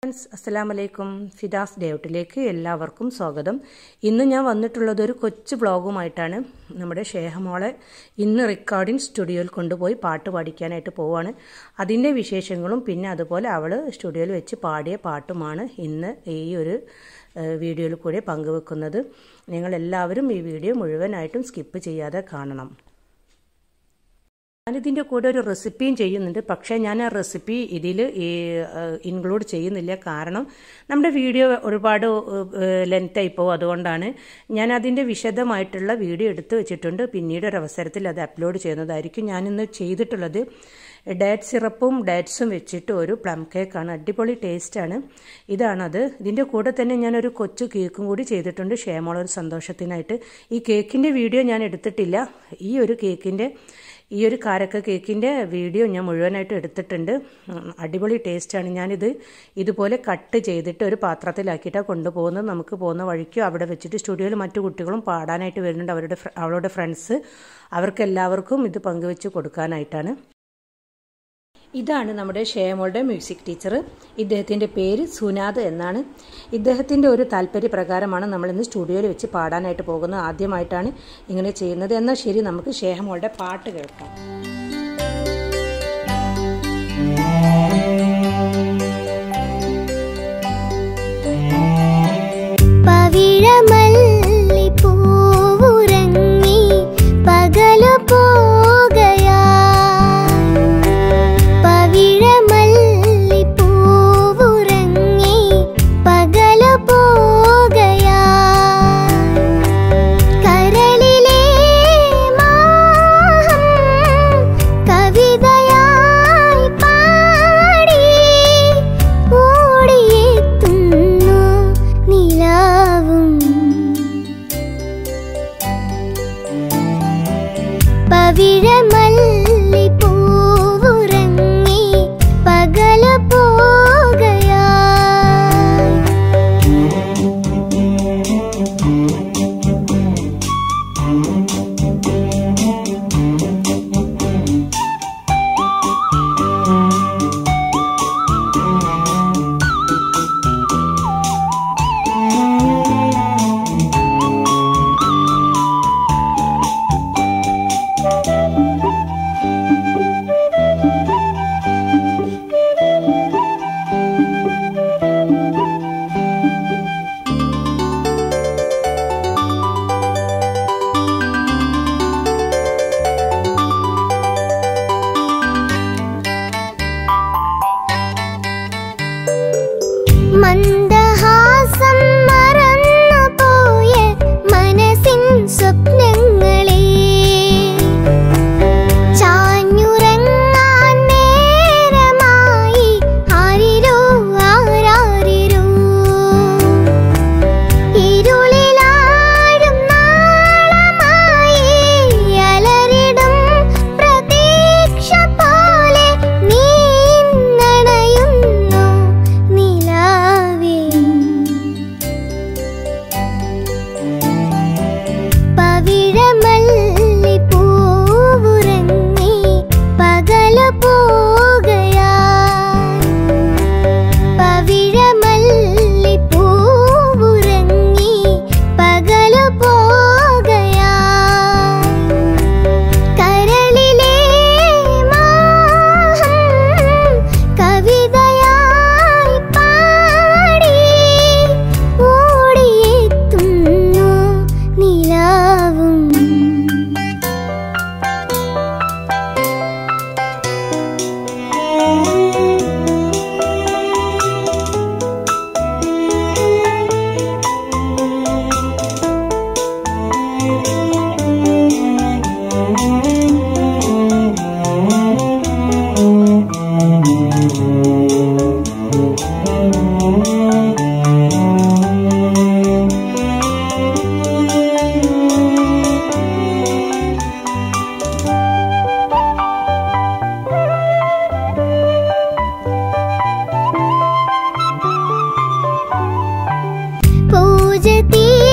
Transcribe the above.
friends അസ്സലാം വലൈക്കും ഫിദാസ് ഡേൗട്ടിലേക്ക് എല്ലാവർക്കും സ്വാഗതം ഇന്ന് ഞാൻ വന്നിട്ടുള്ളത് ഒരു കൊച്ചു ബ്ലോഗുമായിട്ടാണ് നമ്മുടെ ഷേഹമോളെ ഇന്ന് റെക്കോർഡിംഗ് സ്റ്റുഡിയോയിൽ കൊണ്ടുപോയി പാട്ട് പാടിക്കാനായിട്ട് പോവാണ് അതിൻ്റെ വിശേഷങ്ങളും പിന്നെ അതുപോലെ അവൾ സ്റ്റുഡിയോയിൽ വെച്ച് പാടിയ പാട്ടുമാണ് ഇന്ന് ഈ ഒരു വീഡിയോയിൽ കൂടെ പങ്കുവെക്കുന്നത് നിങ്ങളെല്ലാവരും ഈ വീഡിയോ മുഴുവനായിട്ടും സ്കിപ്പ് ചെയ്യാതെ കാണണം ഞാനിതിൻ്റെ കൂടെ ഒരു റെസിപ്പിയും ചെയ്യുന്നുണ്ട് പക്ഷേ ഞാൻ ആ റെസിപ്പി ഇതിൽ ഇൻക്ലൂഡ് ചെയ്യുന്നില്ല കാരണം നമ്മുടെ വീഡിയോ ഒരുപാട് ലെങ്തായി പോകും അതുകൊണ്ടാണ് ഞാൻ അതിൻ്റെ വിശദമായിട്ടുള്ള വീഡിയോ എടുത്തു വെച്ചിട്ടുണ്ട് പിന്നീട് ഒരു അവസരത്തിൽ അത് അപ്ലോഡ് ചെയ്യുന്നതായിരിക്കും ഞാനിന്ന് ചെയ്തിട്ടുള്ളത് ഡേറ്റ് സിറപ്പും ഡേറ്റ്സും വെച്ചിട്ട് ഒരു പ്ലം കേക്കാണ് അടിപൊളി ടേസ്റ്റാണ് ഇതാണത് ഇതിൻ്റെ കൂടെ തന്നെ ഞാനൊരു കൊച്ചു കേക്കും കൂടി ചെയ്തിട്ടുണ്ട് ക്ഷേമമുള്ള ഒരു സന്തോഷത്തിനായിട്ട് ഈ കേക്കിൻ്റെ വീഡിയോ ഞാൻ എടുത്തിട്ടില്ല ഈ ഒരു കേക്കിൻ്റെ ഈ ഒരു കാരക്ക കേക്കിൻ്റെ വീഡിയോ ഞാൻ മുഴുവനായിട്ട് എടുത്തിട്ടുണ്ട് അടിപൊളി ടേസ്റ്റാണ് ഞാനിത് ഇതുപോലെ കട്ട് ചെയ്തിട്ട് ഒരു പാത്രത്തിലാക്കിയിട്ടാണ് കൊണ്ടുപോകുന്നത് നമുക്ക് പോകുന്ന വഴിക്കും അവിടെ വെച്ചിട്ട് സ്റ്റുഡിയോയിൽ മറ്റു കുട്ടികളും പാടാനായിട്ട് വരുന്നുണ്ട് അവരുടെ അവളുടെ ഫ്രണ്ട്സ് അവർക്കെല്ലാവർക്കും ഇത് പങ്കുവെച്ച് കൊടുക്കാനായിട്ടാണ് ഇതാണ് നമ്മുടെ ഷേമോളുടെ മ്യൂസിക് ടീച്ചർ ഇദ്ദേഹത്തിൻ്റെ പേര് സുനാദ് എന്നാണ് ഇദ്ദേഹത്തിൻ്റെ ഒരു താല്പര്യപ്രകാരമാണ് നമ്മൾ ഇന്ന് സ്റ്റുഡിയോയിൽ വെച്ച് പാടാനായിട്ട് പോകുന്നത് ആദ്യമായിട്ടാണ് ഇങ്ങനെ ചെയ്യുന്നത് എന്നാൽ ശരി നമുക്ക് ഷേഹമോളുടെ പാട്ട് കേൾക്കാം പവിഴമല്ലിപ്പൂവുറങ്ങി പകലു പോകയാ പവിഴമല്ലിപ്പൂവുറങ്ങി പകലു പോകയാ കരളിലെ മോഹം കവിതയായി പാടി ഓടിയെത്തുന്നു നിലാവും പവിഴമല്ലിപ്പൂവുറങ്ങി പകലു പോകയാ മന്ദഹാസം മറന്നു പോയ മനസ്സിൻ സ്വപ്നങ്ങളെ ചാഞ്ഞുറങ്ങാൻ നേരമായി ആരിരോ ആരാരിരോ ഇരുളിലാഴും നാളമായി അലറിടും പ്രതീക്ഷ പോലെ നീന്നണയുന്നു നിലാവേ പവിഴമല്ലിപ്പൂവുറങ്ങി പകലു പോകയാ പവിഴമല്ലിപ്പൂവുറങ്ങി പകലു പോകയാ കരളിലെ മോഹം കവിതയായി പാടി ഓടിയെത്തുന്നു നിലാവും പൂജ തീ